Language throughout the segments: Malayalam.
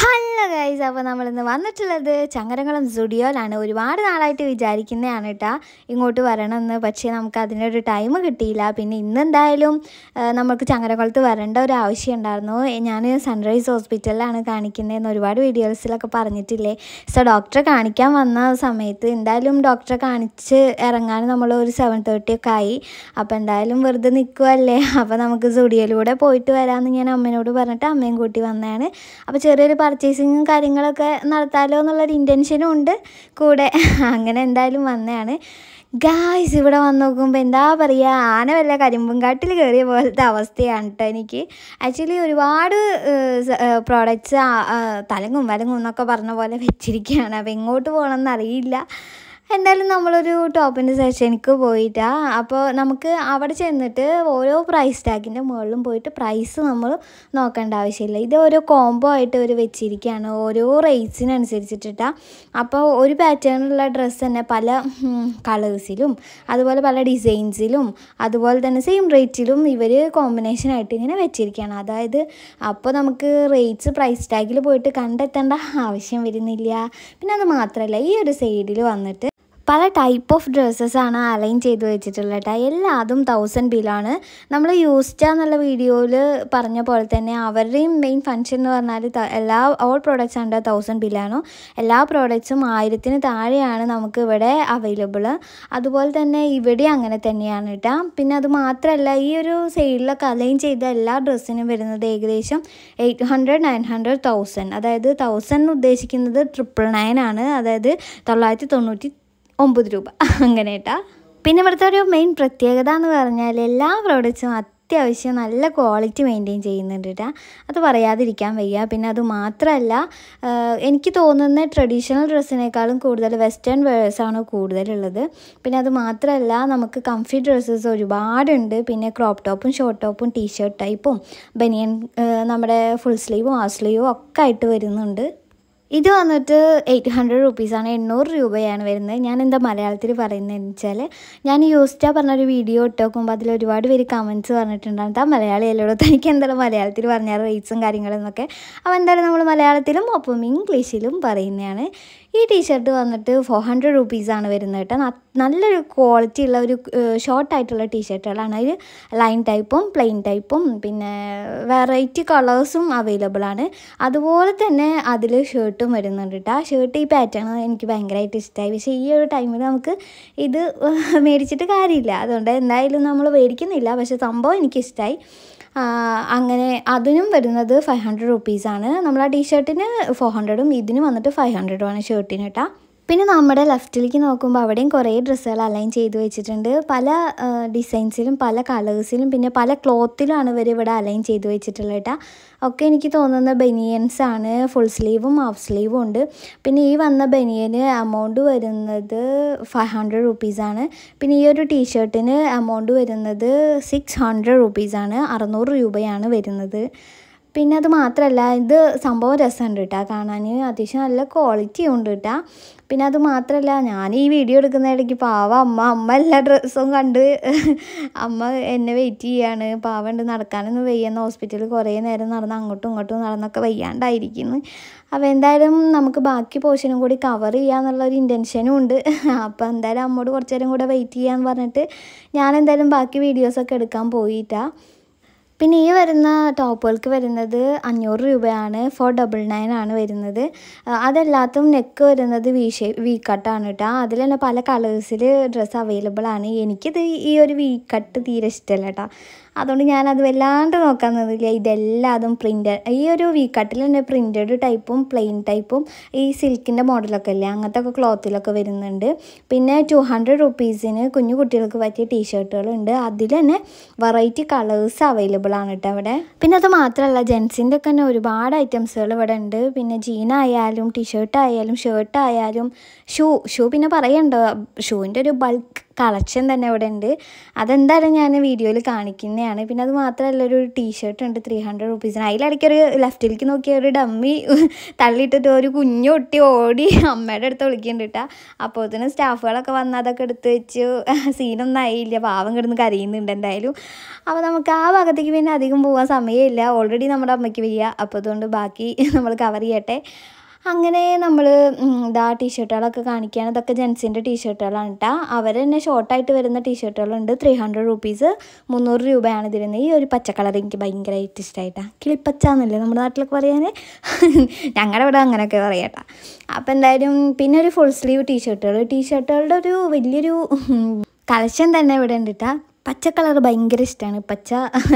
ഹലോ ഗൈസ് അപ്പോൾ നമ്മളിന്ന് വന്നിട്ടുള്ളത് ചങ്ങരംകുളം സ്റ്റുഡിയോയിലാണ് ഒരുപാട് നാളായിട്ട് വിചാരിക്കുന്നതാണ് കേട്ടോ ഇങ്ങോട്ട് വരണമെന്ന് പക്ഷേ നമുക്ക് അതിനൊരു ടൈം കിട്ടിയില്ല പിന്നെ ഇന്നെന്തായാലും ആ, നമുക്ക് ചങ്ങരംകുളത്ത് വരേണ്ട ഒരു ആവശ്യം ഉണ്ടായിരുന്നു ഞാൻ സൺറൈസ് ഹോസ്പിറ്റലിലാണ് കാണിക്കുന്നതെന്ന് ഒരുപാട് വീഡിയോസിലൊക്കെ പറഞ്ഞിട്ടില്ലേ സോ ഡോക്ടറെ കാണിക്കാൻ വന്ന സമയത്ത് എന്തായാലും ഡോക്ടറെ കാണിച്ച് ഇറങ്ങാൻ നമ്മൾ ഒരു സെവൻ തേർട്ടി ഒക്കെ ആയി അപ്പോൾ എന്തായാലും വെറുതെ നിൽക്കുമല്ലേ അപ്പോൾ നമുക്ക് സ്റ്റുഡിയോയിലൂടെ പോയിട്ട് വരാമെന്ന് ഞാൻ അമ്മേനോട് പറഞ്ഞിട്ട് അമ്മയും കൂട്ടി വന്നതാണ് അപ്പോൾ ചെറിയൊരു പർച്ചേസിങ്ങും കാര്യങ്ങളൊക്കെ നടത്താലോ എന്നുള്ളൊരു ഇൻറ്റൻഷനും ഉണ്ട് കൂടെ അങ്ങനെ എന്തായാലും വന്നതാണ് ഗായ്സ് ഇവിടെ വന്ന് നോക്കുമ്പോൾ എന്താ പറയുക ആന വല്ല കരിമ്പുംകാട്ടിൽ കയറിയ പോലത്തെ അവസ്ഥയാണ് കേട്ടോ എനിക്ക് ആക്ച്വലി ഒരുപാട് പ്രോഡക്റ്റ്സ് തലങ്ങും വലങ്ങും എന്നൊക്കെ പറഞ്ഞ പോലെ വെച്ചിരിക്കുകയാണ് അപ്പോൾ എങ്ങോട്ട് പോകണമെന്ന് അറിയില്ല എന്തായാലും നമ്മളൊരു ടോപ്പിൻ്റെ സെക്ഷനിക്ക് പോയിട്ടാ അപ്പോൾ നമുക്ക് അവിടെ ചെന്നിട്ട് ഓരോ പ്രൈസ് ടാഗിൻ്റെ മുകളിലും പോയിട്ട് പ്രൈസ് നമ്മൾ നോക്കേണ്ട ആവശ്യമില്ല ഇത് ഓരോ കോംബോ ആയിട്ട് അവർ വെച്ചിരിക്കുകയാണ് ഓരോ റേറ്റ്സിനനുസരിച്ചിട്ടാ അപ്പോൾ ഒരു പാറ്റേണിലുള്ള ഡ്രസ്സ് തന്നെ പല കളേഴ്സിലും അതുപോലെ പല ഡിസൈൻസിലും അതുപോലെ തന്നെ സെയിം റേറ്റിലും ഇവർ കോമ്പിനേഷനായിട്ട് ഇങ്ങനെ വെച്ചിരിക്കുകയാണ് അതായത് അപ്പോൾ നമുക്ക് റേറ്റ്സ് പ്രൈസ് ടാഗിൽ പോയിട്ട് കണ്ടെത്തേണ്ട ആവശ്യം വരുന്നില്ല പിന്നെ അത് മാത്രമല്ല ഈ ഒരു സൈഡിൽ വന്നിട്ട് പല ടൈപ്പ് ഓഫ് ഡ്രസ്സസാണ് അലൈൻ ചെയ്ത് വെച്ചിട്ടുള്ളത് കേട്ടോ എല്ലാതും തൗസൻഡ് ബില്ലാണ് നമ്മൾ യൂസ്ഡ് എന്നുള്ള വീഡിയോയിൽ പറഞ്ഞ പോലെ തന്നെ അവരുടെയും മെയിൻ ഫങ്ഷൻ എന്ന് പറഞ്ഞാൽ ത- എല്ലാ ഓൾ പ്രോഡക്റ്റ്സ് അണ്ടർ തൗസൻഡ് ബില്ലാണ് എല്ലാ പ്രോഡക്റ്റ്സും ആയിരത്തിന് താഴെയാണ് നമുക്ക് ഇവിടെ അവൈലബിൾ അതുപോലെ തന്നെ ഇവിടെ അങ്ങനെ തന്നെയാണ് കേട്ടോ പിന്നെ അത് മാത്രമല്ല ഈ ഒരു സൈഡിലൊക്കെ അലൈൻ ചെയ്ത എല്ലാ ഡ്രസ്സിനും വരുന്നത് ഏകദേശം eight hundred nine hundred thousand അതായത് തൗസൻഡ് ഉദ്ദേശിക്കുന്നത് ട്രിപ്പിൾ നയൻ ആണ് അതായത് തൊള്ളായിരത്തി തൊണ്ണൂറ്റി ഒമ്പത് രൂപ അങ്ങനെ കേട്ടാ പിന്നെ ഇവിടുത്തെ ഒരു മെയിൻ പ്രത്യേകത എന്ന് പറഞ്ഞാൽ എല്ലാ പ്രോഡക്റ്റ്സും അത്യാവശ്യം നല്ല ക്വാളിറ്റി മെയിൻറ്റെയിൻ ചെയ്യുന്നുണ്ട് കേട്ടോ അത് പറയാതിരിക്കാൻ വയ്യ പിന്നെ അത് മാത്രമല്ല ആഹ് എനിക്ക് തോന്നുന്ന ട്രഡീഷണൽ ഡ്രസ്സിനേക്കാളും കൂടുതൽ വെസ്റ്റേൺ വേഴ്സാണ് കൂടുതലുള്ളത് പിന്നെ അത് മാത്രമല്ല നമുക്ക് കംഫി ഡ്രസ്സസ് ഒരുപാടുണ്ട് പിന്നെ ക്രോപ്പ് ടോപ്പും ഷോർട്ട് ടോപ്പും ടീഷർട്ട് ടൈപ്പും ബനിയൻ ആഹ് നമ്മുടെ ഫുൾ സ്ലീവും ഹാഫ് സ്ലീവും ഒക്കെ ആയിട്ട് വരുന്നുണ്ട് ഇത് വന്നിട്ട് എയ്റ്റ് ഹൺഡ്രഡ് റുപ്പീസാണ് എണ്ണൂറ് രൂപയാണ് വരുന്നത് ഞാൻ എന്താ മലയാളത്തിൽ പറയുന്നതെന്ന് വെച്ചാൽ ഞാൻ യൂസ്റ്റാ പറഞ്ഞൊരു വീഡിയോ ഇട്ട് നോക്കുമ്പോൾ അതിൽ ഒരുപാട് പേര് കമൻറ്റ്സ് പറഞ്ഞിട്ടുണ്ടാകും താ മലയാളി അല്ലോടോ തനിക്ക് എന്തായാലും മലയാളത്തിൽ പറഞ്ഞാൽ റേറ്റ്സും കാര്യങ്ങളും എന്നൊക്കെ അപ്പോൾ എന്തായാലും നമ്മൾ മലയാളത്തിലും ഒപ്പം ഇംഗ്ലീഷിലും പറയുന്നതാണ് ഈ ടീഷർട്ട് വന്നിട്ട് ഫോർ ഹൺഡ്രഡ് റുപ്പീസാണ് വരുന്നത് കേട്ടോ ന- നല്ലൊരു ക്വാളിറ്റി ഉള്ള ഒരു ഷോർട്ട് ആയിട്ടുള്ള ടീഷർട്ടുകളാണ് അതിൽ ലൈൻ ടൈപ്പും പ്ലെയിൻ ടൈപ്പും പിന്നെ വെറൈറ്റി കളേഴ്സും അവൈലബിൾ ആണ് അതുപോലെ തന്നെ അതിൽ ഷർട്ടും വരുന്നുണ്ട് കേട്ടോ ആ ഷർട്ട് ഈ പാറ്റേൺ എനിക്ക് ഭയങ്കരമായിട്ട് ഇഷ്ടമായി പക്ഷേ ഈ ഒരു ടൈമിൽ നമുക്ക് ഇത് മേടിച്ചിട്ട് കാര്യമില്ല അതുകൊണ്ട് എന്തായാലും നമ്മൾ മേടിക്കുന്നില്ല പക്ഷേ സംഭവം എനിക്കിഷ്ടമായി അങ്ങനെ അതിനും വരുന്നത് ഫൈവ് ഹൺഡ്രഡ് റുപ്പീസാണ് നമ്മൾ ആ ടീഷർട്ടിന് ഫോർ ഹൺഡ്രഡും ഇതിന് വന്നിട്ട് ഫൈവ് ഹൺഡ്രഡുമാണ് ഷർട്ടിന് കേട്ടോ പിന്നെ നമ്മുടെ ലെഫ്റ്റിലേക്ക് നോക്കുമ്പോൾ അവിടെയും കുറേ ഡ്രസ്സുകൾ അലൈൻ ചെയ്ത് വെച്ചിട്ടുണ്ട് പല ഡിസൈൻസിലും പല കളേഴ്സിലും പിന്നെ പല ക്ലോത്തിലുമാണ് ഇവർ ഇവിടെ അലൈൻ ചെയ്ത് വെച്ചിട്ടുള്ളത് കേട്ടോ ഒക്കെ എനിക്ക് തോന്നുന്ന ബനിയൻസ് ആണ് ഫുൾ സ്ലീവും ഹാഫ് സ്ലീവും ഉണ്ട് പിന്നെ ഈ വന്ന ബനിയന് എമൗണ്ട് വരുന്നത് ഫൈവ് ഹൺഡ്രഡ് റുപ്പീസാണ് പിന്നെ ഈ ഒരു ടീഷർട്ടിന് എമൗണ്ട് വരുന്നത് സിക്സ് ഹൺഡ്രഡ് റുപ്പീസാണ് അറുന്നൂറ് രൂപയാണ് വരുന്നത് പിന്നെ അത് മാത്രമല്ല ഇത് സംഭവം രസമുണ്ട് കേട്ടോ കാണാൻ അത്യാവശ്യം നല്ല ക്വാളിറ്റി ഉണ്ട് കേട്ടോ പിന്നെ അത് മാത്രമല്ല ഞാൻ ഈ വീഡിയോ എടുക്കുന്ന ഇടയ്ക്ക് പാവ അമ്മ അമ്മ എല്ലാ ഡ്രസ്സും കണ്ട് അമ്മ എന്നെ വെയിറ്റ് ചെയ്യാണ് പാവണ്ട് നടക്കാനൊന്നും വയ്യെന്ന് ഹോസ്പിറ്റലിൽ കുറേ നേരം നടന്ന് അങ്ങോട്ടും ഇങ്ങോട്ടും നടന്നൊക്കെ വയ്യാണ്ടായിരിക്കുന്നു അപ്പോൾ എന്തായാലും നമുക്ക് ബാക്കി പോർഷനും കൂടി കവർ ചെയ്യാന്നുള്ളൊരു ഇൻറ്റൻഷനും ഉണ്ട് അപ്പോൾ എന്തായാലും അമ്മോട് കുറച്ച് നേരം കൂടെ വെയിറ്റ് ചെയ്യാന്ന് പറഞ്ഞിട്ട് ഞാൻ എന്തായാലും ബാക്കി വീഡിയോസൊക്കെ എടുക്കാൻ പോയിട്ടാ പിന്നെ ഈ വരുന്ന ടോപ്പുകൾക്ക് വരുന്നത് അഞ്ഞൂറ് രൂപയാണ് ഫോർ ഡബിൾ നയൻ ആണ് വരുന്നത് ആ, അതല്ലാത്തും നെക്ക് വരുന്നത് വി ഷേ വി കട്ടാണ് കേട്ടോ അതിൽ തന്നെ പല കളേഴ്സിൽ ഡ്രസ്സ് അവൈലബിൾ ആണ് എനിക്കിത് ഈ ഒരു വി കട്ട് തീരെ ഇഷ്ടമല്ല കേട്ടോ അതുകൊണ്ട് ഞാനത് വല്ലാണ്ട് നോക്കാൻ നിന്നില്ല ഇതെല്ലാതും പ്രിൻ്റ് ഈ ഒരു വി കട്ടിൽ തന്നെ പ്രിൻറ്റഡ് ടൈപ്പും പ്ലെയിൻ ടൈപ്പും ഈ സിൽക്കിൻ്റെ മോഡലൊക്കെ അല്ലേ അങ്ങനത്തെ ഒക്കെ ക്ലോത്തിലൊക്കെ വരുന്നുണ്ട് പിന്നെ ടു ഹൺഡ്രഡ് റുപ്പീസിന് കുഞ്ഞു കുട്ടികൾക്ക് പറ്റിയ ടീഷർട്ടുകളുണ്ട് അതിൽ തന്നെ വെറൈറ്റി കളേഴ്സ് അവൈലബിൾ ആണ് കേട്ടോ അവിടെ പിന്നെ അത് മാത്രമല്ല ജെൻസിൻ്റെ ഒക്കെ തന്നെ ഒരുപാട് ഐറ്റംസുകൾ ഇവിടെ ഉണ്ട് പിന്നെ ജീൻ ആയാലും ടീഷർട്ട് ആയാലും ഷർട്ട് ആയാലും ഷൂ ഷൂ പിന്നെ പറയണ്ടോ ഷൂവിൻ്റെ ഒരു ബൾക്ക് കളക്ഷൻ തന്നെ ഇവിടെ ഉണ്ട് അതെന്തായാലും ഞാൻ വീഡിയോയിൽ കാണിക്കുന്നതാണ് പിന്നെ അത് മാത്രമല്ല ഒരു ടീഷർട്ട് ഉണ്ട് ത്രീ ഹൺഡ്രഡ് റുപ്പീസിന് അതിലിടയ്ക്ക് ഒരു ലെഫ്റ്റിലേക്ക് നോക്കിയ ഒരു ഡമ്മി തള്ളിയിട്ടിട്ട് ഒരു കുഞ്ഞു കുട്ടി ഓടി അമ്മയുടെ അടുത്ത് വിളിക്കുന്നുണ്ട് കേട്ടോ അപ്പോഴത്തേനും സ്റ്റാഫുകളൊക്കെ വന്ന് അതൊക്കെ എടുത്ത് വെച്ച് സീനൊന്നും ആയില്ല പാവം കിടന്ന് കരയുന്നുണ്ട് എന്തായാലും അപ്പോൾ നമുക്ക് ആ ഭാഗത്തേക്ക് പിന്നെ അധികം പോകാൻ സമയമില്ല ഓൾറെഡി നമ്മുടെ അമ്മയ്ക്ക് വയ്യ അപ്പോൾ അതുകൊണ്ട് ബാക്കി നമ്മൾ കവർ ചെയ്യട്ടെ അങ്ങനെ നമ്മൾ ഇതാ ടീഷർട്ടുകളൊക്കെ കാണിക്കുകയാണ് ഇതൊക്കെ ജെൻസിൻ്റെ ടീഷർട്ടുകളാണ് കേട്ടോ അവർ തന്നെ ഷോർട്ടായിട്ട് വരുന്ന ടീഷർട്ടുകളുണ്ട് ത്രീ ഹൺഡ്രഡ് റുപ്പീസ് മുന്നൂറ് രൂപയാണ് ഇതിരുന്നത് ഈ ഒരു പച്ച കളർ എനിക്ക് ഭയങ്കരമായിട്ട് ഇഷ്ടമായിട്ടാണ് കിളിപ്പച്ച എന്നല്ലേ നമ്മുടെ നാട്ടിലൊക്കെ പറയാൻ ഞങ്ങളുടെ ഇവിടെ അങ്ങനെയൊക്കെ പറയാട്ടാ അപ്പോൾ എന്തായാലും പിന്നെ ഒരു ഫുൾ സ്ലീവ് ടീഷർട്ടുകൾ ടീഷർട്ടുകളുടെ ഒരു വലിയൊരു കളക്ഷൻ തന്നെ ഇവിടെ ഉണ്ട് കേട്ടോ പച്ച കളർ ഭയങ്കര ഇഷ്ടമാണ് പച്ച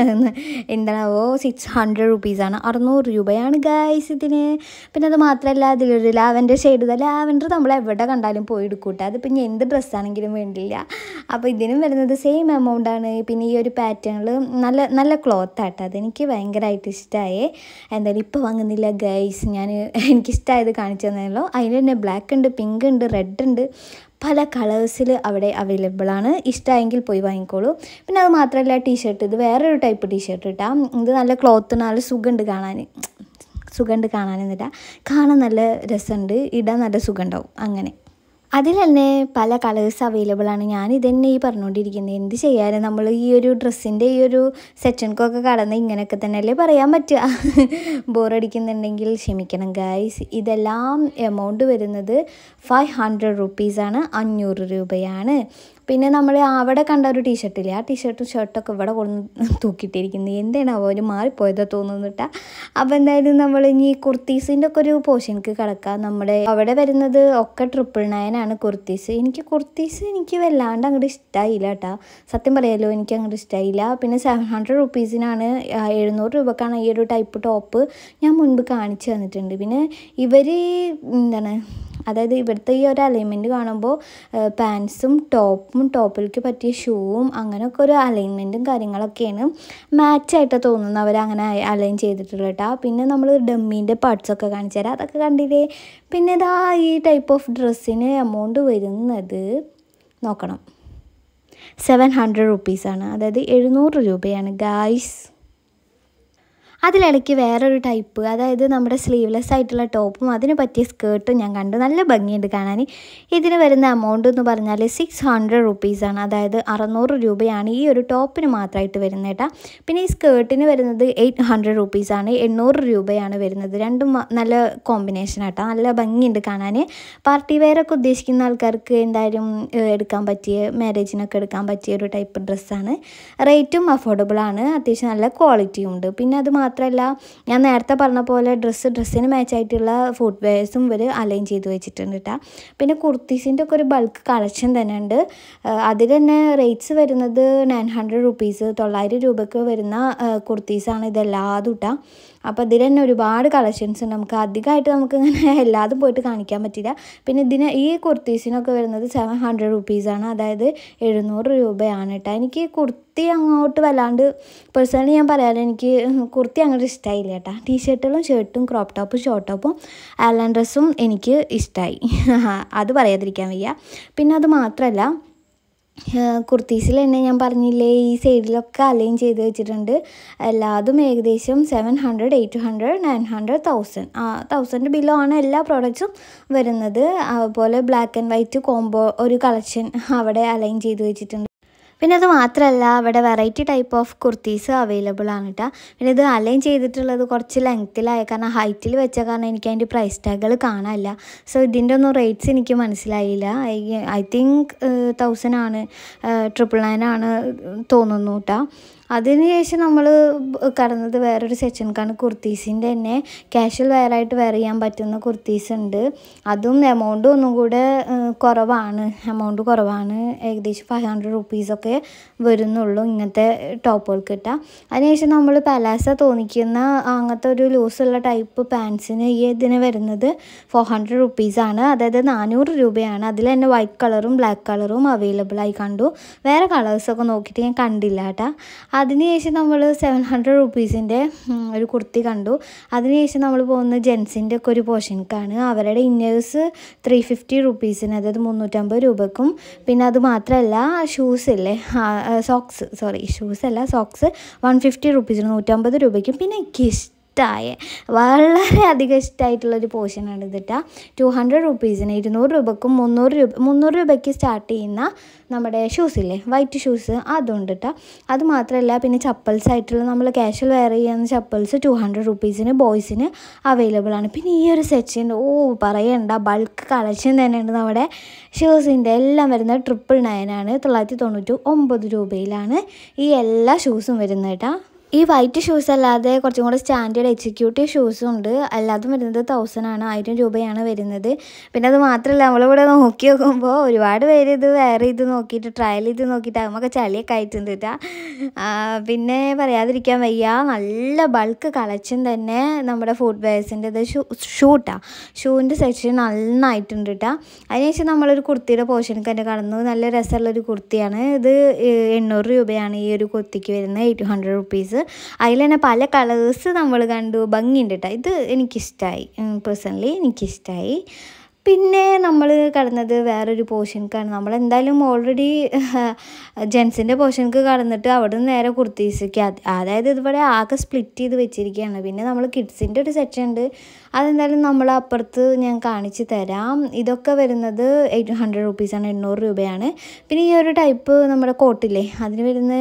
എന്താണാവോ സിക്സ് ഹൺഡ്രഡ് റുപ്പീസാണ് അറുന്നൂറ് രൂപയാണ് ഗൈസ് ഇതിന് പിന്നെ അത് മാത്രമല്ല അതിലൊരു ലാവൻഡർ ഷെയ്ഡ് ലാവൻഡർ നമ്മൾ എവിടെ കണ്ടാലും പോയി എടുക്കൂട്ടെ അതിപ്പോൾ ഇനി എന്ത് ഡ്രസ്സാണെങ്കിലും വേണ്ടില്ല അപ്പോൾ ഇതിനും വരുന്നത് സെയിം എമൗണ്ട് ആണ് പിന്നെ ഈ ഒരു പാറ്റേണിൽ നല്ല നല്ല ക്ലോത്ത് ആട്ടോ അതെനിക്ക് ഭയങ്കരമായിട്ട് ഇഷ്ടമായേ എന്തായാലും ഇപ്പോൾ വാങ്ങുന്നില്ല ഗൈസ് ഞാൻ എനിക്കിഷ്ടമായത് കാണിച്ചു തന്നല്ലോ അതിന് തന്നെ ബ്ലാക്ക് ഉണ്ട് പിങ്ക് ഉണ്ട് റെഡ് ഉണ്ട് പല കളേഴ്സിൽ അവിടെ അവൈലബിൾ ആണ് ഇഷ്ടമായെങ്കിൽ പോയി വാങ്ങിക്കോളൂ പിന്നെ അത് മാത്രമല്ല ടീഷർട്ട് ഇത് വേറൊരു ടൈപ്പ് ടീഷർട്ട് ഇട്ടാ ഇത് നല്ല ക്ലോത്ത് നല്ല സുഖമുണ്ട് കാണാൻ സുഖമുണ്ട് കാണാനെന്നില്ല കാണാൻ നല്ല രസമുണ്ട് ഇടാൻ നല്ല സുഖമുണ്ടാവും അങ്ങനെ അതിൽ തന്നെ പല കളേഴ്സ് അവൈലബിൾ ആണ് ഞാൻ ഇതന്നെ ഈ പറഞ്ഞുകൊണ്ടിരിക്കുന്നത് എന്ത് ചെയ്യാനും നമ്മൾ ഈ ഒരു ഡ്രസ്സിൻ്റെ ഈ ഒരു സെക്ഷൻക്കൊക്കെ കടന്ന് ഇങ്ങനെയൊക്കെ തന്നെയല്ലേ പറയാൻ പറ്റുക ബോറടിക്കുന്നുണ്ടെങ്കിൽ ക്ഷമിക്കണം ഗൈസ് ഇതെല്ലാം എമൗണ്ട് വരുന്നത് ഫൈവ് ഹൺഡ്രഡ് റുപ്പീസാണ് അഞ്ഞൂറ് രൂപയാണ് പിന്നെ നമ്മൾ അവിടെ കണ്ട ഒരു ടീഷർട്ടില്ലേ ആ ടീഷർട്ടും ഷർട്ടൊക്കെ ഇവിടെ കൊണ്ട് തൂക്കിയിട്ടിരിക്കുന്നത് എന്താണാവോ ഒരു മാറിപ്പോയതോ തോന്നുന്നിട്ടാ അപ്പോൾ എന്തായാലും നമ്മൾ ഇനി കുർത്തീസിൻ്റെ ഒക്കെ ഒരു പോർഷനിക്ക് കിടക്കാം നമ്മുടെ അവിടെ വരുന്നത് ഒക്കെ ട്രിപ്പിൾ നയൻ ആണ് കുർത്തീസ് എനിക്ക് കുർത്തീസ് എനിക്ക് വല്ലാണ്ട് അങ്ങോട്ട് ഇഷ്ടമായില്ല കേട്ടോ സത്യം പറയാലോ എനിക്ക് അങ്ങോട്ട് ഇഷ്ടമായില്ല പിന്നെ സെവൻ ഹൺഡ്രഡ് റുപ്പീസിനാണ് എഴുന്നൂറ് രൂപക്കാണ് ഈ ഒരു ടൈപ്പ് ടോപ്പ് ഞാൻ മുൻപ് കാണിച്ചു തന്നിട്ടുണ്ട് പിന്നെ ഇവർ എന്താണ് അതായത് ഇവിടുത്തെ ഈ ഒരു അലൈൻമെൻറ്റ് കാണുമ്പോൾ പാൻസും ടോപ്പും ടോപ്പിലേക്ക് പറ്റിയ ഷൂവും അങ്ങനെയൊക്കെ ഒരു അലൈൻമെൻറ്റും കാര്യങ്ങളൊക്കെയാണ് മാച്ചായിട്ട് തോന്നുന്നു അവർ അങ്ങനെ അലൈൻ ചെയ്തിട്ടുള്ളത് കേട്ടോ പിന്നെ നമ്മൾ ഡമ്മീൻ്റെ പാർട്സൊക്കെ കാണിച്ചു തരാം അതൊക്കെ കണ്ടില്ലേ പിന്നെ ഇതാ ഈ ടൈപ്പ് ഓഫ് ഡ്രസ്സിന് എമൗണ്ട് വരുന്നത് നോക്കണം സെവൻ ഹൺഡ്രഡ് റുപ്പീസാണ് അതായത് എഴുന്നൂറ് രൂപയാണ് ഗായ്സ് അതിലിടയ്ക്ക് വേറൊരു ടൈപ്പ് അതായത് നമ്മുടെ സ്ലീവ്ലെസ് ആയിട്ടുള്ള ടോപ്പും അതിന് പറ്റിയ സ്കേർട്ടും ഞാൻ കണ്ടു നല്ല ഭംഗിയുണ്ട് കാണാൻ ഇതിന് വരുന്ന എമൗണ്ട് എന്ന് പറഞ്ഞാൽ സിക്സ് ഹൺഡ്രഡ് റുപ്പീസാണ് അതായത് അറുന്നൂറ് രൂപയാണ് ഈ ഒരു ടോപ്പിന് മാത്രമായിട്ട് വരുന്നത് കേട്ടോ പിന്നെ ഈ സ്കേർട്ടിന് വരുന്നത് എയ്റ്റ് ഹൺഡ്രഡ് റുപ്പീസാണ് എണ്ണൂറ് രൂപയാണ് വരുന്നത് രണ്ടും നല്ല കോമ്പിനേഷൻ ആട്ടോ നല്ല ഭംഗിയുണ്ട് കാണാൻ പാർട്ടി വെയറൊക്കെ ഉദ്ദേശിക്കുന്ന ആൾക്കാർക്ക് എന്തായാലും ഏഹ്, എടുക്കാൻ പറ്റിയ മാരേജിനൊക്കെ എടുക്കാൻ പറ്റിയ ഒരു ടൈപ്പ് ഡ്രസ്സാണ് റേറ്റും അഫോർഡബിൾ ആണ് അത്യാവശ്യം നല്ല ക്വാളിറ്റിയും ഉണ്ട് പിന്നെ അത് മാത്രമല്ല ഞാൻ നേരത്തെ പറഞ്ഞ പോലെ ഡ്രസ്സ് ഡ്രസ്സിന് മാച്ച് ആയിട്ടുള്ള ഫുഡ് വെയർസും ഇവർ അലൈൻ ചെയ്ത് വെച്ചിട്ടുണ്ട് കേട്ടോ പിന്നെ കുർത്തീസിൻ്റെ ഒക്കെ ഒരു ബൾക്ക് കളക്ഷൻ തന്നെ ഉണ്ട് അതിൽ തന്നെ റേറ്റ്സ് വരുന്നത് നയൻ ഹൺഡ്രഡ് റുപ്പീസ് തൊള്ളായിരം രൂപയ്ക്ക് വരുന്ന കുർത്തീസാണ് ഇതെല്ലാതും കേട്ടോ അപ്പോൾ ഇതിൽ തന്നെ ഒരുപാട് കളക്ഷൻസ് ഉണ്ട് നമുക്ക് അധികമായിട്ട് നമുക്ക് ഇങ്ങനെ എല്ലാതും പോയിട്ട് കാണിക്കാൻ പറ്റില്ല പിന്നെ ഇതിന് ഈ കുർത്തീസിനൊക്കെ വരുന്നത് സെവൻ ഹൺഡ്രഡ് റുപ്പീസാണ് അതായത് എഴുന്നൂറ് രൂപയാണ് കേട്ടോ എനിക്ക് കുർത്തി അങ്ങോട്ട് വല്ലാണ്ട് പേഴ്സണലി ഞാൻ പറയാൻ എനിക്ക് കുർത്തി അങ്ങോട്ട് ഇഷ്ടമായില്ല കേട്ടോ ടീഷർട്ടുകളും ഷർട്ടും ക്രോപ്പ് ടോപ്പും ഷോർട്ട് ടോപ്പും ആലൻ ഡ്രസ്സും എനിക്ക് ഇഷ്ടമായി അത് പറയാതിരിക്കാൻ വയ്യ പിന്നെ അത് മാത്രമല്ല കുർത്തീസിൽ തന്നെ ഞാൻ പറഞ്ഞില്ലേ ഈ സൈഡിലൊക്കെ അലൈൻ ചെയ്ത് വെച്ചിട്ടുണ്ട് എല്ലാതും ഏകദേശം seven hundred eight hundred nine hundred thousand ആ തൗസൻഡ് ബിലോ ആണ് എല്ലാ പ്രോഡക്റ്റ്സും വരുന്നത് അതുപോലെ ബ്ലാക്ക് ആൻഡ് വൈറ്റ് കോംബോ ഒരു കളക്ഷൻ അവിടെ അലൈൻ ചെയ്ത് വെച്ചിട്ടുണ്ട് പിന്നെ അത് മാത്രമല്ല അവിടെ variety type of kurtis available ആണ് കേട്ടോ പിന്നെ ഇത് അലൈൻ ചെയ്തിട്ടുള്ളത് കുറച്ച് ലെങ്ത്തിലായ കാരണം ഹൈറ്റിൽ വെച്ച കാരണം എനിക്ക് അതിൻ്റെ പ്രൈസ് ടാഗുകൾ കാണാനില്ല സോ ഇതിൻ്റെ ഒന്നും റേറ്റ്സ് എനിക്ക് മനസ്സിലായില്ല ഐ തിങ്ക് തൗസൻഡ് ആണ് ട്രിപ്പിൾ നയൻ ആണ് തോന്നുന്നു കേട്ടോ അതിനുശേഷം നമ്മൾ കടന്നത് വേറൊരു സെക്ഷൻക്കാണ് കുർത്തീസിൻ്റെ തന്നെ കാഷ്വൽ വെയറായിട്ട് വെയർ ചെയ്യാൻ പറ്റുന്ന കുർത്തീസ് ഉണ്ട് അതും എമൗണ്ട് ഒന്നും കൂടെ ഏഹ്, കുറവാണ് എമൗണ്ട് കുറവാണ് ഏകദേശം ഫൈവ് ഹൺഡ്രഡ് റുപ്പീസൊക്കെ വരുന്നുള്ളൂ ഇങ്ങനത്തെ ടോപ്പുകൾക്ക് കിട്ടാം അതിനുശേഷം നമ്മൾ പലാസ തോന്നിക്കുന്ന അങ്ങനത്തെ ഒരു ലൂസുള്ള ടൈപ്പ് പാൻസിന് ഈ ഇതിന് വരുന്നത് ഫോർ ഹൺഡ്രഡ് റുപ്പീസാണ് അതായത് നാനൂറ് രൂപയാണ് അതിൽ തന്നെ വൈറ്റ് കളറും ബ്ലാക്ക് കളറും അവൈലബിൾ ആയി കണ്ടു വേറെ കളേഴ്സൊക്കെ നോക്കിയിട്ട് ഞാൻ കണ്ടില്ല കേട്ടോ അതിനുശേഷം നമ്മൾ സെവൻ ഹൺഡ്രഡ് റുപ്പീസിൻ്റെ ഒരു കുർത്തി കണ്ടു അതിനുശേഷം നമ്മൾ പോകുന്നത് ജെൻസിൻ്റെ ഒക്കെ ഒരു പോർഷൻക്കാണ് അവരുടെ ഇന്നേഴ്സ് ത്രീ ഫിഫ്റ്റി റുപ്പീസിന് അതായത് മുന്നൂറ്റമ്പത് രൂപക്കും പിന്നെ അത് മാത്രമല്ല ഷൂസ് ഇല്ലേ സോക്സ് സോറി ഷൂസ് അല്ല സോക്സ് വൺ ഫിഫ്റ്റി റുപ്പീസിന് നൂറ്റമ്പത് രൂപയ്ക്കും പിന്നെ എനിക്ക് ഇഷ്ടമായ വളരെയധികം ഇഷ്ടമായിട്ടുള്ളൊരു പോർഷനാണ് ഇതിട്ടാ ടു ഹൺഡ്രഡ് റുപ്പീസിന് ഇരുന്നൂറ് രൂപക്കും മുന്നൂറ് രൂപ മുന്നൂറ് രൂപയ്ക്ക് സ്റ്റാർട്ട് ചെയ്യുന്ന നമ്മുടെ ഷൂസ് ഇല്ലേ വൈറ്റ് ഷൂസ് അതുണ്ട് കേട്ടോ അത് മാത്രമല്ല പിന്നെ ചപ്പൽസ് ആയിട്ടുള്ള നമ്മൾ ക്യാഷ്വൽ വെയർ ചെയ്യുന്ന ചപ്പൽസ് ടു ഹൺഡ്രഡ് റുപ്പീസിന് ബോയ്സിന് അവൈലബിൾ ആണ് പിന്നെ ഈ ഒരു സെക്ഷൻ ഓ പറയണ്ട ബൾക്ക് കളക്ഷൻ തന്നെയുണ്ട് നമ്മുടെ ഷൂസിൻ്റെ എല്ലാം വരുന്നത് ട്രിപ്പിൾ നയനാണ് തൊള്ളായിരത്തി തൊണ്ണൂറ്റി ഒമ്പത് രൂപയിലാണ് ഈ എല്ലാ ഷൂസും വരുന്നത് കേട്ടോ ഈ വൈറ്റ് ഷൂസ് അല്ലാതെ കുറച്ചും കൂടെ സ്റ്റാൻഡേർഡ് എക്സിക്യൂട്ടീവ് ഷൂസും ഉണ്ട് അല്ലാതും വരുന്നത് തൗസൻഡ് ആണ് ആയിരം രൂപയാണ് വരുന്നത് പിന്നെ അത് മാത്രമല്ല നമ്മളിവിടെ നോക്കി നോക്കുമ്പോൾ ഒരുപാട് പേര് ഇത് വെയർ ചെയ്ത് നോക്കിയിട്ട് ട്രയൽ ചെയ്ത് നോക്കിയിട്ട് നമുക്ക് ചളിയൊക്കെ ആയിട്ടുണ്ട് കേട്ടോ പിന്നെ പറയാതിരിക്കാൻ വയ്യ നല്ല ബൾക്ക് കളക്ഷൻ തന്നെ നമ്മുടെ ഫുഡ് വെയർസിൻ്റെ ഇത് ഷൂ ഷൂട്ടാണ് ഷൂവിൻ്റെ സെക്ഷൻ നന്നായിട്ടുണ്ട് കേട്ടോ അതിനുശേഷം നമ്മളൊരു കുർത്തിയുടെ പോർഷനൊക്കെ തന്നെ കടന്നു നല്ല രസമുള്ളൊരു കുർത്തിയാണ് ഇത് എണ്ണൂറ് രൂപയാണ് ഈ ഒരു കുർത്തിക്ക് വരുന്നത് എയ്റ്റ് ഹൺഡ്രഡ് റുപ്പീസ് അതിൽ തന്നെ പല കളേഴ്സ് നമ്മൾ കണ്ടു ഭംഗിയുണ്ട് കേട്ടോ ഇത് എനിക്കിഷ്ടമായി പേഴ്സണലി എനിക്കിഷ്ടമായി പിന്നെ നമ്മൾ കടന്നത് വേറൊരു പോർഷൻക്കാണ് നമ്മൾ എന്തായാലും ഓൾറെഡി ജെൻസിൻ്റെ പോർഷൻക്ക് കടന്നിട്ട് അവിടെ നിന്ന് നേരെ കുർത്തീസൊക്കെ അതായത് ഇതിവിടെ ആകെ സ്പ്ലിറ്റ് ചെയ്ത് വെച്ചിരിക്കുകയാണ് പിന്നെ നമ്മൾ കിഡ്സിൻ്റെ ഒരു സെക്ഷൻ ഉണ്ട് അതെന്തായാലും നമ്മൾ അപ്പുറത്ത് ഞാൻ കാണിച്ച് തരാം ഇതൊക്കെ വരുന്നത് എയ്റ്റ് ഹൺഡ്രഡ് റുപ്പീസാണ് എണ്ണൂറ് രൂപയാണ് പിന്നെ ഈ ഒരു ടൈപ്പ് നമ്മുടെ കോട്ടില്ലേ അതിന് വരുന്ന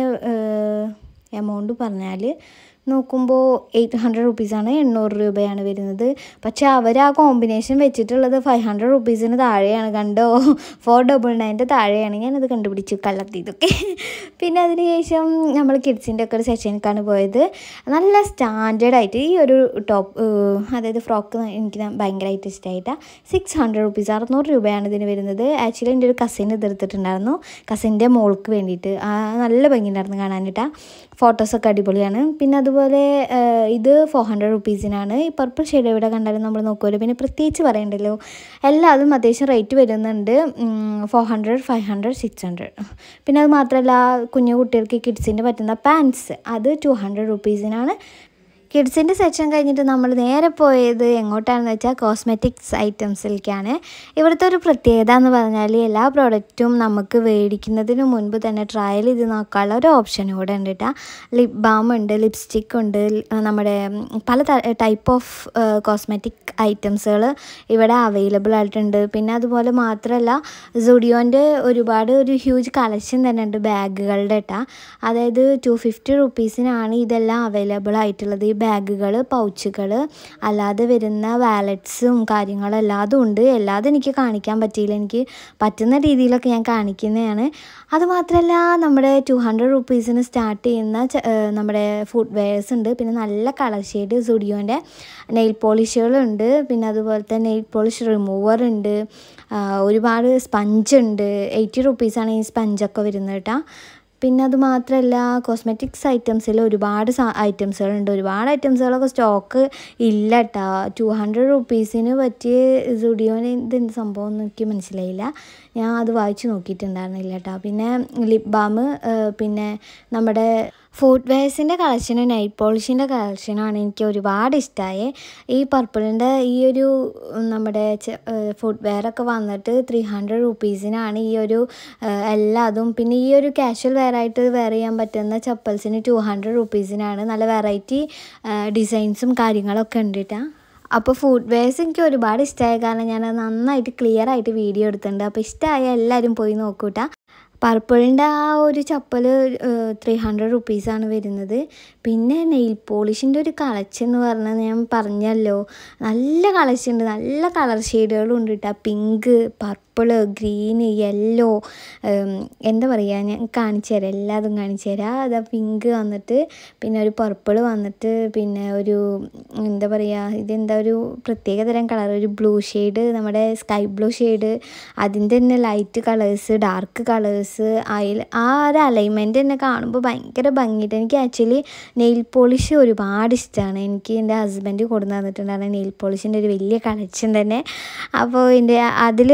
എമൗണ്ട് പറഞ്ഞാൽ നോക്കുമ്പോൾ എയ്റ്റ് ഹൺഡ്രഡ് റുപ്പീസാണ് എണ്ണൂറ് രൂപയാണ് വരുന്നത് പക്ഷേ അവർ ആ കോമ്പിനേഷൻ വെച്ചിട്ടുള്ളത് ഫൈവ് ഹൺഡ്രഡ് റുപ്പീസിന് താഴെയാണ് കണ്ടോ ഫോർ ഡബിൾ നയൻ്റെ താഴെയാണ് ഞാനത് കണ്ടുപിടിച്ചു കലർത്തിയതൊക്കെ പിന്നെ അതിന് ശേഷം നമ്മൾ കിഡ്സിൻ്റെ ഒക്കെ ഒരു സെക്ഷനിലേക്കാണ് പോയത് നല്ല സ്റ്റാൻഡേർഡ് ആയിട്ട് ഈ ഒരു ടോപ്പ് അതായത് ഫ്രോക്ക് എനിക്ക് ഭയങ്കരമായിട്ട് ഇഷ്ടമായിട്ടാണ് സിക്സ് ഹൺഡ്രഡ് റുപ്പീസ് അറുന്നൂറ് രൂപയാണ് ഇതിന് വരുന്നത് ആക്ച്വലി എൻ്റെ ഒരു കസിൻ ഇതെടുത്തിട്ടുണ്ടായിരുന്നു കസിൻ്റെ മോൾക്ക് വേണ്ടിയിട്ട് നല്ല ഭംഗിയുണ്ടായിരുന്നു കാണാനിട്ടാ ഫോട്ടോസൊക്കെ അടിപൊളിയാണ് പിന്നെ അതുപോലെ ഇത് ഫോർ ഹൺഡ്രഡ് റുപ്പീസിനാണ് ഈ പർപ്പിൾ ഷെയ്ഡ് എവിടെ കണ്ടാലും നമ്മൾ നോക്കുമല്ലോ പിന്നെ പ്രത്യേകിച്ച് പറയണ്ടല്ലോ എല്ലാതും അത്യാവശ്യം റേറ്റ് വരുന്നുണ്ട് four hundred five hundred six hundred പിന്നെ അത് മാത്രമല്ല കുഞ്ഞു കുട്ടികൾക്ക് കിഡ്സിൻ്റെ പറ്റുന്ന പാൻസ് അത് ടു ഹൺഡ്രഡ് റുപ്പീസിനാണ് കിഡ്സിൻ്റെ സെക്ഷൻ കഴിഞ്ഞിട്ട് നമ്മൾ നേരെ പോയത് എങ്ങോട്ടാണെന്ന് വെച്ചാൽ കോസ്മെറ്റിക്സ് ഐറ്റംസിലേക്കാണ് ഇവിടുത്തെ ഒരു പ്രത്യേകത എന്ന് പറഞ്ഞാൽ എല്ലാ പ്രോഡക്റ്റും നമുക്ക് മേടിക്കുന്നതിന് മുൻപ് തന്നെ ട്രയൽ ചെയ്ത് നോക്കാനുള്ള ഒരു ഓപ്ഷൻ കൂടെ ഉണ്ട് കേട്ടോ ലിപ് ബാം ഉണ്ട് ലിപ്സ്റ്റിക് ഉണ്ട് നമ്മുടെ പല ടൈപ്പ് ഓഫ് കോസ്മെറ്റിക് ഐറ്റംസുകൾ ഇവിടെ അവൈലബിൾ ആയിട്ടുണ്ട് പിന്നെ അതുപോലെ മാത്രമല്ല സുഡിയോൻ്റെ ഒരുപാട് ഒരു ഹ്യൂജ് കളക്ഷൻ തന്നെ ഉണ്ട് ബാഗുകളുടെ കേട്ടോ അതായത് ടു ഫിഫ്റ്റി റുപ്പീസിനാണ് ഇതെല്ലാം അവൈലബിൾ ആയിട്ടുള്ളത് ഈ ബാഗുകൾ പൗച്ചുകൾ അല്ലാതെ വരുന്ന വാലറ്റ്സും കാര്യങ്ങളും എല്ലാതും ഉണ്ട് എല്ലാതും എനിക്ക് കാണിക്കാൻ പറ്റിയില്ല എനിക്ക് പറ്റുന്ന രീതിയിലൊക്കെ ഞാൻ കാണിക്കുന്നതാണ് അതുമാത്രമല്ല നമ്മുടെ ടു ഹൺഡ്രഡ് റുപ്പീസിന് സ്റ്റാർട്ട് ചെയ്യുന്ന നമ്മുടെ ഫുഡ് വെയർസ് ഉണ്ട് പിന്നെ നല്ല കളർ ഷെയ്ഡ് സുഡിയോൻ്റെ നെയിൽ പോളിഷുകളുണ്ട് പിന്നെ അതുപോലെ തന്നെ നെയിൽ പോളിഷ് റിമൂവർ ഉണ്ട് ഒരുപാട് സ്പഞ്ച് ഉണ്ട് എയ്റ്റി റുപ്പീസാണ് ഈ സ്പഞ്ചൊക്കെ വരുന്നത് കേട്ടോ പിന്നെ അത് മാത്രമല്ല കോസ്മെറ്റിക്സ് ഐറ്റംസിൽ ഒരുപാട് ഐറ്റംസുകളുണ്ട് ഒരുപാട് ഐറ്റംസുകളൊക്കെ സ്റ്റോക്ക് ഇല്ല കേട്ടോ ടു ഹൺഡ്രഡ് റുപ്പീസിന് പറ്റിയ സുഡിയോന് ഇത് എന്ത് സംഭവം എന്ന് എനിക്ക് മനസ്സിലായില്ല ഞാൻ അത് വായിച്ച് നോക്കിയിട്ടുണ്ടായിരുന്നില്ല കേട്ടോ പിന്നെ ലിപ് ബാം പിന്നെ നമ്മുടെ ഫുഡ് വെയർസിൻ്റെ കളക്ഷനും നൈറ്റ് പോളിഷിൻ്റെ കളക്ഷനുമാണ് എനിക്ക് ഒരുപാട് ഇഷ്ടമായി ഈ പർപ്പിളിൻ്റെ ഈ ഒരു നമ്മുടെ ഫുഡ് വെയറൊക്കെ വന്നിട്ട് ത്രീ ഹൺഡ്രഡ് റുപ്പീസിനാണ് ഈ ഒരു എല്ലാതും പിന്നെ ഈ ഒരു കാഷ്വൽ വെയർ ആയിട്ട് വെയർ ചെയ്യാൻ പറ്റുന്ന ചപ്പൽസിന് ടു ഹൺഡ്രഡ് റുപ്പീസിനാണ് നല്ല വെറൈറ്റി ഡിസൈൻസും കാര്യങ്ങളൊക്കെ ഉണ്ട് കേട്ടോ അപ്പോൾ ഫുഡ് വെയർസ് എനിക്ക് ഒരുപാട് ഇഷ്ടമായ കാരണം ഞാൻ നന്നായിട്ട് ക്ലിയർ ആയിട്ട് വീഡിയോ എടുത്തിട്ടുണ്ട് അപ്പോൾ ഇഷ്ടമായ എല്ലാവരും പോയി നോക്കൂട്ടാ പർപ്പിളിൻ്റെ ആ ഒരു ചപ്പൽ ത്രീ ഹൺഡ്രഡ് റുപ്പീസാണ് വരുന്നത് പിന്നെ നെയിൽ പോളിഷിൻ്റെ ഒരു കളക്ഷൻ എന്ന് പറഞ്ഞാൽ ഞാൻ പറഞ്ഞല്ലോ നല്ല കളക്ഷൻ ഉണ്ട് നല്ല കളർ ഷെയ്ഡുകളും ഉണ്ട് കേട്ടോ പിങ്ക് പർപ്പിള് ഗ്രീന് യെല്ലോ എന്താ പറയുക ഞാൻ കാണിച്ചു തരാം എല്ലാതും കാണിച്ചു തരാം അതാ പിങ്ക് വന്നിട്ട് പിന്നെ ഒരു പർപ്പിൾ വന്നിട്ട് പിന്നെ ഒരു എന്താ പറയുക ഇതെന്താ ഒരു പ്രത്യേക തരം കളർ ഒരു ബ്ലൂ ഷെയ്ഡ് നമ്മുടെ സ്കൈ ബ്ലൂ ഷെയ്ഡ് അതിൻ്റെ തന്നെ ലൈറ്റ് കളേഴ്സ് ഡാർക്ക് കളേഴ്സ് അതിൽ ആ ഒരു അലൈൻമെൻറ്റ് തന്നെ കാണുമ്പോൾ ഭയങ്കര ഭംഗിയിട്ട് എനിക്ക് ആക്ച്വലി നെയിൽ പോളിഷ് ഒരുപാട് ഇഷ്ടമാണ് എനിക്ക് എൻ്റെ ഹസ്ബൻഡ് കൊണ്ടു തന്നിട്ടുണ്ടായിരുന്നു നെയിൽ പോളിഷിൻ്റെ ഒരു വലിയ കളക്ഷൻ തന്നെ അപ്പോൾ എൻ്റെ അതിൽ ഒരുപാട്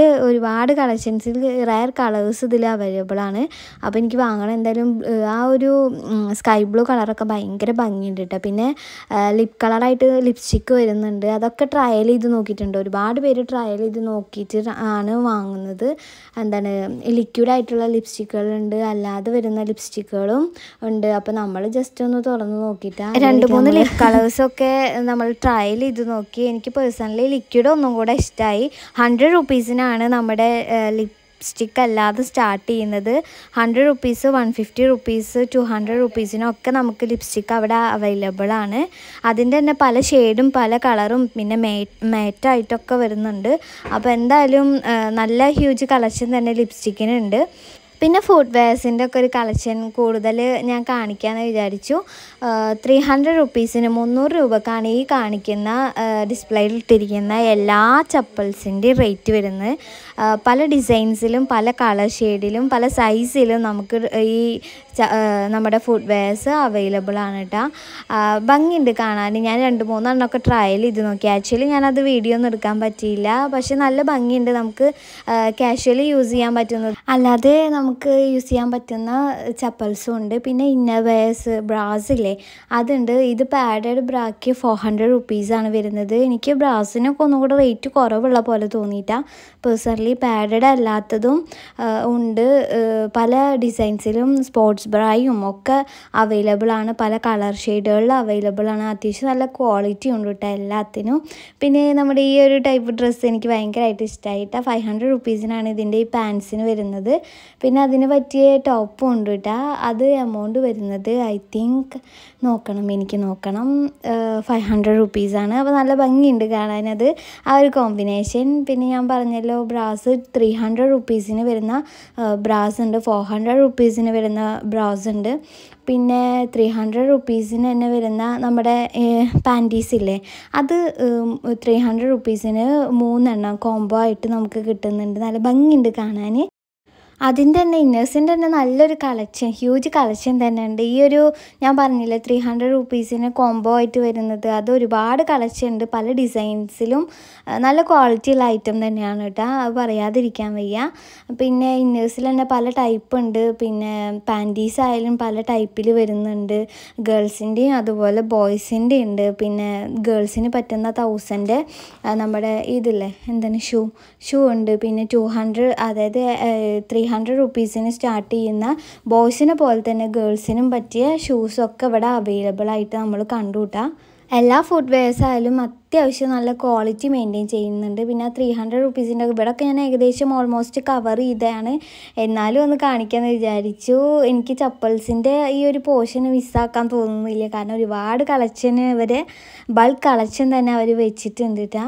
ഒരുപാട് കളക്ഷൻസിൽ റയർ കളേഴ്സ് ഇതിൽ അവൈലബിൾ ആണ് അപ്പോൾ എനിക്ക് വാങ്ങണം എന്തായാലും ഏഹ്, ആ ഒരു സ്കൈ ബ്ലൂ കളറൊക്കെ ഭയങ്കര ഭംഗിയുണ്ട് കേട്ടോ പിന്നെ ലിപ് കളറായിട്ട് ലിപ്സ്റ്റിക്ക് വരുന്നുണ്ട് അതൊക്കെ ട്രയൽ ചെയ്ത് നോക്കിയിട്ടുണ്ട് ഒരുപാട് പേര് ട്രയൽ ചെയ്ത് നോക്കിയിട്ട് ആണ് വാങ്ങുന്നത് എന്താണ് ലിക്വിഡ് ആയിട്ടുള്ള ലിപ്സ്റ്റിക്കുകളുണ്ട് അല്ലാതെ വരുന്ന ലിപ്സ്റ്റിക്കുകളും ഉണ്ട് അപ്പോൾ നമ്മൾ ജസ്റ്റ് ഒന്ന് തുറന്ന് നോക്കിയിട്ട് രണ്ട് മൂന്ന് ലിപ് കളേഴ്സൊക്കെ നമ്മൾ ട്രയൽ ചെയ്ത് നോക്കി എനിക്ക് പേഴ്സണലി ലിക്വിഡ് ഒന്നും കൂടെ ഇഷ്ടമായി ഹൺഡ്രഡ് റുപ്പീസിനാണ് നമ്മുടെ ലിപ് സ്റ്റിക്ക് അല്ലാതെ സ്റ്റാർട്ട് ചെയ്യുന്നത് hundred rupees one fifty rupees two hundred റുപ്പീസിനൊക്കെ നമുക്ക് ലിപ്സ്റ്റിക്ക് അവിടെ അവൈലബിൾ ആണ് അതിൻ്റെ തന്നെ പല ഷെയ്ഡും പല കളറും പിന്നെ മേ മേറ്റായിട്ടൊക്കെ വരുന്നുണ്ട് അപ്പോൾ എന്തായാലും ആ, നല്ല ഹ്യൂജ് കളക്ഷൻ തന്നെ ലിപ്സ്റ്റിക്കിനുണ്ട് പിന്നെ ഫുഡ് വെയർസിൻ്റെ ഒക്കെ ഒരു കളക്ഷൻ കൂടുതൽ ഞാൻ കാണിക്കാമെന്ന് വിചാരിച്ചു ത്രീ ഹൺഡ്രഡ് റുപ്പീസിന് മുന്നൂറ് രൂപക്കാണ് ഈ കാണിക്കുന്ന ഡിസ്പ്ലേയിൽ ഇട്ടിരിക്കുന്ന എല്ലാ ചപ്പൽസിൻ്റെയും റേറ്റ് വരുന്നത് ആ, പല ഡിസൈൻസിലും പല കളർ ഷെയ്ഡിലും പല സൈസിലും നമുക്ക് ഈ ച- ആ, നമ്മുടെ ഫുഡ് വെയർസ് അവൈലബിൾ ആണ് കേട്ടോ ഭംഗിയുണ്ട് കാണാൻ ഞാൻ രണ്ട് മൂന്നെണ്ണമൊക്കെ ട്രയൽ ചെയ്ത് നോക്കി ആക്ച്വലി ഞാനത് വീഡിയോ ഒന്നും എടുക്കാൻ പറ്റിയില്ല പക്ഷെ നല്ല ഭംഗിയുണ്ട് നമുക്ക് കാഷ്വലി യൂസ് ചെയ്യാൻ പറ്റുന്നത് അല്ലാതെ നമുക്ക് യൂസ് ചെയ്യാൻ പറ്റുന്ന ചപ്പൽസും ഉണ്ട് പിന്നെ ഇന്നർ വെയർസ് ബ്രാസ് ഇല്ലേ അതുണ്ട് ഇത് പാഡഡ് ബ്രാക്ക് ഫോർ ഹൺഡ്രഡ് റുപ്പീസാണ് വരുന്നത് എനിക്ക് ബ്രാസിനൊക്കെ ഒന്നും കൂടെ റേറ്റ് കുറവുള്ള പോലെ തോന്നിയിട്ടാണ് പേഴ്സണലി പാഡഡ് അല്ലാത്തതും ആ, ഉണ്ട് ആ, പല ഡിസൈൻസിലും സ്പോർട്സ് ബ്രായും ഒക്കെ അവൈലബിൾ ആണ് പല കളർ ഷെയ്ഡുകളിൽ അവൈലബിൾ ആണ് അത്യാവശ്യം നല്ല ക്വാളിറ്റി ഉണ്ട് കേട്ടോ എല്ലാത്തിനും പിന്നെ നമ്മുടെ ഈ ഒരു ടൈപ്പ് ഡ്രസ്സ് എനിക്ക് ഭയങ്കരമായിട്ട് ഇഷ്ടമായിട്ടാ ഫൈവ് ഹൺഡ്രഡ് റുപ്പീസിനാണ് ഇതിൻ്റെ ഈ പാൻസിന് വരുന്നത് പിന്നെ അതിന് പറ്റിയ ടോപ്പും ഉണ്ട് കേട്ടോ അത് എമൗണ്ട് വരുന്നത് ഐ തിങ്ക് നോക്കണം എനിക്ക് നോക്കണം ഫൈവ് ഹൺഡ്രഡ് റുപ്പീസാണ് അപ്പോൾ നല്ല ഭംഗിയുണ്ട് കാണാനത് ആ ഒരു കോമ്പിനേഷൻ പിന്നെ ഞാൻ പറഞ്ഞല്ലോ ബ്രാസ് ത്രീ ഹൺഡ്രഡ് റുപ്പീസിന് വരുന്ന ബ്രാസ് ഉണ്ട് ഫോർ ഹൺഡ്രഡ് റുപ്പീസിന് വരുന്ന ബ്രാസ് ഉണ്ട് പിന്നെ ത്രീ ഹൺഡ്രഡ് റുപ്പീസിന് തന്നെ വരുന്ന നമ്മുടെ പാൻറ്റീസ് ഇല്ലേ അത് ത്രീ ഹൺഡ്രഡ് റുപ്പീസിന് മൂന്നെണ്ണം കോംബോ ആയിട്ട് നമുക്ക് കിട്ടുന്നുണ്ട് നല്ല ഭംഗിയുണ്ട് കാണാൻ അതിൻ്റെ തന്നെ ഇന്നേഴ്സിൻ്റെ തന്നെ നല്ലൊരു കളക്ഷൻ ഹ്യൂജ് കളക്ഷൻ തന്നെ ഉണ്ട് ഈ ഒരു ഞാൻ പറഞ്ഞില്ലേ ത്രീ ഹൺഡ്രഡ് റുപ്പീസിന് കോംബോ ആയിട്ട് വരുന്നത് അത് ഒരുപാട് കളക്ഷൻ ഉണ്ട് പല ഡിസൈൻസിലും ആ, നല്ല ക്വാളിറ്റി ഉള്ള ഐറ്റം തന്നെയാണ് കേട്ടോ അത് പറയാതിരിക്കാൻ വയ്യ പിന്നെ ഇന്നേഴ്സിൽ തന്നെ പല ടൈപ്പ് ഉണ്ട് പിന്നെ പാൻറ്റീസ് ആയാലും പല ടൈപ്പിൽ വരുന്നുണ്ട് ഗേൾസിൻ്റെയും അതുപോലെ ബോയ്സിൻ്റെ ഉണ്ട് പിന്നെ ഗേൾസിന് പറ്റുന്ന തൗസൻഡ് നമ്മുടെ ഇതില്ലേ എന്താണ് ഷൂ ഷൂ ഉണ്ട് പിന്നെ ടു ഹൺഡ്രഡ് അതായത് ത്രീ ഹൺഡ്രഡ് റുപ്പീസിന് സ്റ്റാർട്ട് ചെയ്യുന്ന ബോയ്സിനെ പോലെ തന്നെ ഗേൾസിനും പറ്റിയ ഷൂസൊക്കെ ഇവിടെ അവൈലബിൾ ആയിട്ട് നമ്മൾ കണ്ടുകൂട്ടാം എല്ലാ ഫുഡ് വെയർസ് ആയാലും അത്യാവശ്യം നല്ല ക്വാളിറ്റി മെയിൻറ്റെയിൻ ചെയ്യുന്നുണ്ട് പിന്നെ ത്രീ ഹൺഡ്രഡ് റുപ്പീസിൻ്റെ ഇവിടെയൊക്കെ ഞാൻ ഏകദേശം ഓൾമോസ്റ്റ് കവർ ചെയ്തതാണ് എന്നാലും ഒന്ന് കാണിക്കാമെന്ന് വിചാരിച്ചു എനിക്ക് ചപ്പൽസിൻ്റെ ഈ ഒരു പോർഷൻ മിസ്സാക്കാൻ തോന്നുന്നില്ല കാരണം ഒരുപാട് കളക്ഷന് ഇവർ ബൾക്ക് കളക്ഷൻ തന്നെ അവർ വെച്ചിട്ടുണ്ട് കേട്ടോ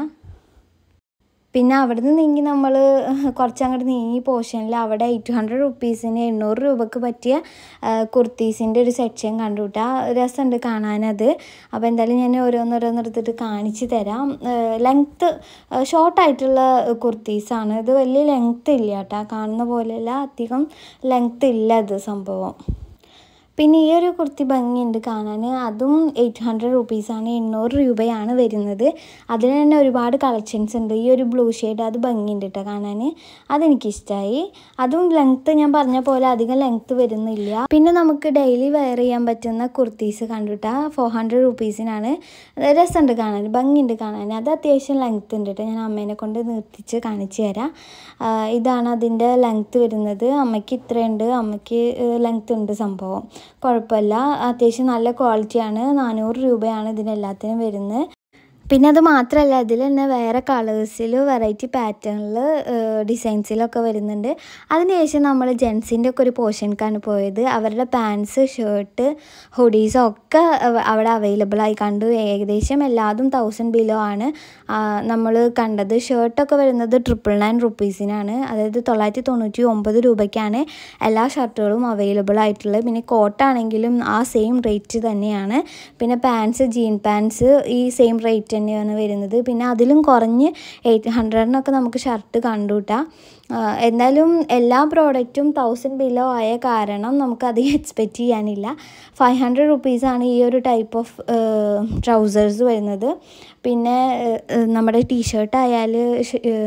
പിന്നെ അവിടെ നിന്ന് നീങ്ങി നമ്മൾ കുറച്ചങ്ങോട്ട് നീങ്ങി പോർഷനിൽ അവിടെ എയ്റ്റ് ഹൺഡ്രഡ് റുപ്പീസിന് എണ്ണൂറ് രൂപക്ക് പറ്റിയ കുർത്തീസിൻ്റെ ഒരു സെക്ഷൻ കണ്ടു കേട്ടോ രസമുണ്ട് കാണാനത് അപ്പോൾ എന്തായാലും ഞാൻ ഓരോന്നോരോന്നെടുത്തിട്ട് കാണിച്ച് തരാം ലെങ്ത്ത് ഷോർട്ടായിട്ടുള്ള കുർത്തീസാണ് ഇത് വലിയ ലെങ്ത്ത് ഇല്ല കേട്ടോ കാണുന്ന പോലെയല്ല അധികം ലെങ്ത്ത് ഇല്ല ഇത് സംഭവം പിന്നെ ഈ ഒരു കുർത്തി ഭംഗിയുണ്ട് കാണാൻ അതും എയ്റ്റ് ഹൺഡ്രഡ് റുപ്പീസാണ് എണ്ണൂറ് രൂപയാണ് വരുന്നത് അതിൽ തന്നെ ഒരുപാട് കളക്ഷൻസ് ഉണ്ട് ഈ ഒരു ബ്ലൂ ഷെയ്ഡ് അത് ഭംഗിയുണ്ട് കേട്ടോ കാണാൻ അതെനിക്കിഷ്ടമായി അതും ലെങ്ത്ത് ഞാൻ പറഞ്ഞ പോലെ അധികം ലെങ്ത്ത് വരുന്നില്ല പിന്നെ നമുക്ക് ഡെയിലി വെയർ ചെയ്യാൻ പറ്റുന്ന കുർത്തീസ് കണ്ടിട്ടാ ഫോർ ഹൺഡ്രഡ് റുപ്പീസിനാണ് രസമുണ്ട് കാണാൻ ഭംഗിയുണ്ട് കാണാൻ അത് അത്യാവശ്യം ലെങ്ത്ത് ഉണ്ട് കേട്ടോ ഞാൻ അമ്മേനെ കൊണ്ട് നിർത്തിച്ച് കാണിച്ചു തരാം ആ, ഇതാണ് അതിൻ്റെ ലെങ്ത്ത് വരുന്നത് അമ്മയ്ക്ക് ഇത്രയുണ്ട് അമ്മയ്ക്ക് ലെങ്ത്ത് ഉണ്ട് സംഭവം കുഴപ്പമില്ല അത്യാവശ്യം നല്ല ക്വാളിറ്റിയാണ് നാനൂറ് രൂപയാണ് ഇതിനെല്ലാത്തിനും വരുന്നത് പിന്നെ അത് മാത്രമല്ല ഇതിൽ തന്നെ വേറെ കളേഴ്സിൽ വെറൈറ്റി പാറ്റേണിൽ ഡിസൈൻസിലൊക്കെ വരുന്നുണ്ട് അതിനുശേഷം നമ്മൾ ജെൻസിൻ്റെ ഒക്കെ ഒരു പോർഷൻക്കാണ് പോയത് അവരുടെ പാൻസ് ഷർട്ട് ഹുഡീസ് ഒക്കെ അവ- അവിടെ അവൈലബിൾ ആയി കണ്ടു ഏകദേശം എല്ലാതും തൗസൻഡ് ബിലോ ആണ് നമ്മൾ കണ്ടത് ഷർട്ടൊക്കെ വരുന്നത് ട്രിപ്പിൾ നയൻ റുപ്പീസിനാണ് അതായത് തൊള്ളായിരത്തി തൊണ്ണൂറ്റി ഒമ്പത് രൂപയ്ക്കാണ് എല്ലാ ഷർട്ടുകളും അവൈലബിൾ ആയിട്ടുള്ളത് പിന്നെ കോട്ടാണെങ്കിലും ആ സെയിം റേറ്റ് തന്നെയാണ് പിന്നെ പാൻസ് ജീൻ പാൻസ് ഈ സെയിം റേറ്റ് തന്നെയാണ് വരുന്നത് പിന്നെ അതിലും കുറഞ്ഞ് എയ്റ്റ് ഹൺഡ്രഡിനൊക്കെ നമുക്ക് ഷർട്ട് കണ്ടുകൂട്ടാം എന്തായാലും എല്ലാ പ്രോഡക്റ്റും തൗസൻഡ് ബിലോ ആയ കാരണം നമുക്ക് അധികം എക്സ്പെക്റ്റ് ചെയ്യാനില്ല ഫൈവ് ഹൺഡ്രഡ് റുപ്പീസാണ് ഈ ഒരു ടൈപ്പ് ഓഫ് ട്രൗസേഴ്സ് വരുന്നത് പിന്നെ ഏഹ്, ഏഹ്, നമ്മുടെ ടീഷർട്ട് ആയാൽ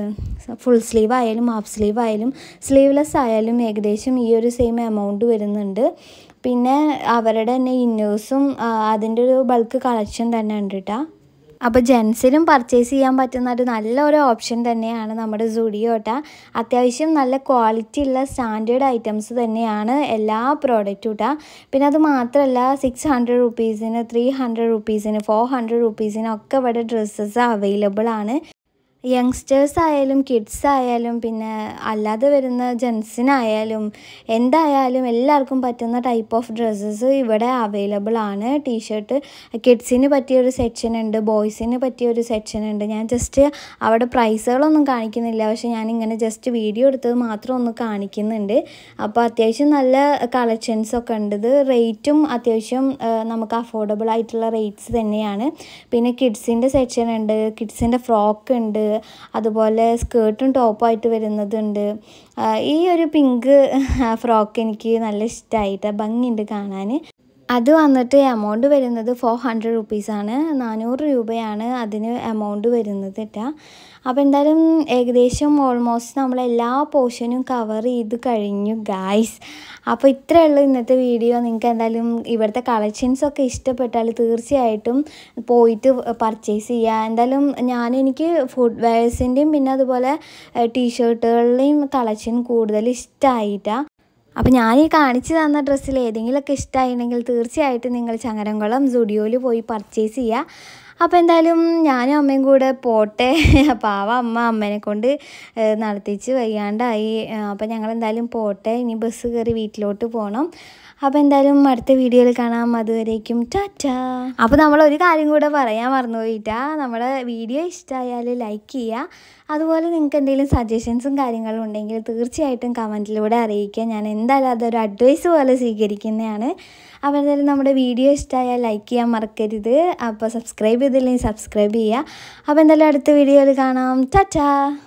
ഫുൾ സ്ലീവ് ആയാലും ഹാഫ് സ്ലീവ് ആയാലും സ്ലീവ്ലെസ് ആയാലും ഏകദേശം ഈ ഒരു സെയിം എമൗണ്ട് വരുന്നുണ്ട് പിന്നെ അവരുടെ തന്നെ ഇന്നേഴ്സും അതിൻ്റെ ഒരു ബൾക്ക് കളക്ഷൻ തന്നെ ഉണ്ട് കേട്ടോ അപ്പോൾ ജെൻസിനും പർച്ചേസ് ചെയ്യാൻ പറ്റുന്ന ഒരു നല്ലൊരു ഓപ്ഷൻ തന്നെയാണ് നമ്മുടെ സുഡിയോ കേട്ടോ അത്യാവശ്യം നല്ല ക്വാളിറ്റി ഉള്ള സ്റ്റാൻഡേർഡ് ഐറ്റംസ് തന്നെയാണ് എല്ലാ പ്രോഡക്റ്റും കേട്ടോ പിന്നെ അത് മാത്രമല്ല സിക്സ് ഹൺഡ്രഡ് റുപ്പീസിന് ത്രീ ഹൺഡ്രഡ് റുപ്പീസിന് ഫോർ ഹൺഡ്രഡ് റുപ്പീസിനൊക്കെ ഇവിടെ ഡ്രസ്സസ് അവൈലബിൾ ആണ് യങ്സ്റ്റേഴ്സ് ആയാലും കിഡ്സ് ആയാലും പിന്നെ അല്ലാതെ വരുന്ന ജെൻസിനായാലും എന്തായാലും എല്ലാവർക്കും പറ്റുന്ന ടൈപ്പ് ഓഫ് ഡ്രസ്സസ് ഇവിടെ അവൈലബിൾ ആണ് ടീഷർട്ട് കിഡ്സിന് പറ്റിയ ഒരു സെക്ഷൻ ഉണ്ട് ബോയ്സിന് പറ്റിയ ഒരു സെക്ഷൻ ഉണ്ട് ഞാൻ ജസ്റ്റ് അവിടെ പ്രൈസുകളൊന്നും കാണിക്കുന്നില്ല പക്ഷെ ഞാൻ ഇങ്ങനെ ജസ്റ്റ് വീഡിയോ എടുത്തത് മാത്രം ഒന്ന് കാണിക്കുന്നുണ്ട് അപ്പോൾ അത്യാവശ്യം നല്ല കളക്ഷൻസ് ഒക്കെ ഉണ്ട് ഇത് റേറ്റും അത്യാവശ്യം ആ, നമുക്ക് അഫോർഡബിൾ ആയിട്ടുള്ള റേറ്റ്സ് തന്നെയാണ് പിന്നെ കിഡ്സിൻ്റെ സെക്ഷൻ ഉണ്ട് കിഡ്സിൻ്റെ ഫ്രോക്ക് ഉണ്ട് അതുപോലെ സ്കേർട്ടും ടോപ്പായിട്ട് വരുന്നതുണ്ട് ആ, ഈ ഒരു പിങ്ക് ഫ്രോക്ക് എനിക്ക് നല്ല ഇഷ്ടമായിട്ട് ഭംഗിയുണ്ട് കാണാൻ അത് വന്നിട്ട് എമൗണ്ട് വരുന്നത് ഫോർ ഹൺഡ്രഡ് റുപ്പീസാണ് നാനൂറ് രൂപയാണ് അതിന് എമൗണ്ട് വരുന്നത് കേട്ടോ അപ്പോൾ എന്തായാലും ഏകദേശം ഓൾമോസ്റ്റ് നമ്മൾ എല്ലാ പോർഷനും കവർ ചെയ്ത് കഴിഞ്ഞു ഗായ്സ് അപ്പോൾ ഇത്രയേ ഉള്ളൂ ഇന്നത്തെ വീഡിയോ നിങ്ങൾക്ക് എന്തായാലും ഇവിടുത്തെ കളക്ഷൻസ് ഒക്കെ ഇഷ്ടപ്പെട്ടാൽ തീർച്ചയായിട്ടും പോയിട്ട് പർച്ചേസ് ചെയ്യുക എന്തായാലും ഞാൻ എനിക്ക് ഫുഡ് വെയർസിൻ്റെയും പിന്നെ അതുപോലെ ടീഷർട്ടുകളുടെയും കളക്ഷൻ കൂടുതൽ ഇഷ്ടമായിട്ടാണ് അപ്പോൾ ഞാൻ ഈ കാണിച്ചു തന്ന ഡ്രസ്സിൽ ഏതെങ്കിലുമൊക്കെ ഇഷ്ടമായിട്ടുണ്ടെങ്കിൽ തീർച്ചയായിട്ടും നിങ്ങൾ ചങ്ങരംകുളം സുഡിയോയിൽ പോയി പർച്ചേസ് ചെയ്യുക അപ്പോൾ എന്തായാലും ഞാനും അമ്മയും കൂടെ പോട്ടെ പാവ അമ്മ അമ്മേനെ കൊണ്ട് ഏഹ്, നടത്തിച്ച് വയ്യാണ്ടായി ഏഹ്, അപ്പോൾ ഞങ്ങൾ എന്തായാലും പോട്ടെ ഇനി ബസ് കയറി വീട്ടിലോട്ട് പോകണം അപ്പോൾ എന്തായാലും അടുത്ത വീഡിയോയിൽ കാണാം അതുവരേക്കും ടാറ്റാ അപ്പോൾ നമ്മൾ ഒരു കാര്യം കൂടെ പറയാൻ മറന്നുപോയിട്ടാ നമ്മുടെ വീഡിയോ ഇഷ്ടമായാൽ ലൈക്ക് ചെയ്യുക അതുപോലെ നിങ്ങൾക്ക് എന്തെങ്കിലും സജഷൻസും കാര്യങ്ങളും ഉണ്ടെങ്കിൽ തീർച്ചയായിട്ടും കമൻറ്റിലൂടെ അറിയിക്കുക ഞാൻ എന്തായാലും അതൊരു അഡ്വൈസ് പോലെ സ്വീകരിക്കുന്നതാണ് അപ്പോൾ എന്തായാലും നമ്മുടെ വീഡിയോ ഇഷ്ടമായാൽ ലൈക്ക് ചെയ്യാൻ മറക്കരുത് അപ്പോൾ സബ്സ്ക്രൈബ് ചെയ്തില്ലെങ്കിൽ സബ്സ്ക്രൈബ് ചെയ്യുക അപ്പോൾ എന്തായാലും അടുത്ത വീഡിയോയിൽ കാണാം ടാറ്റാ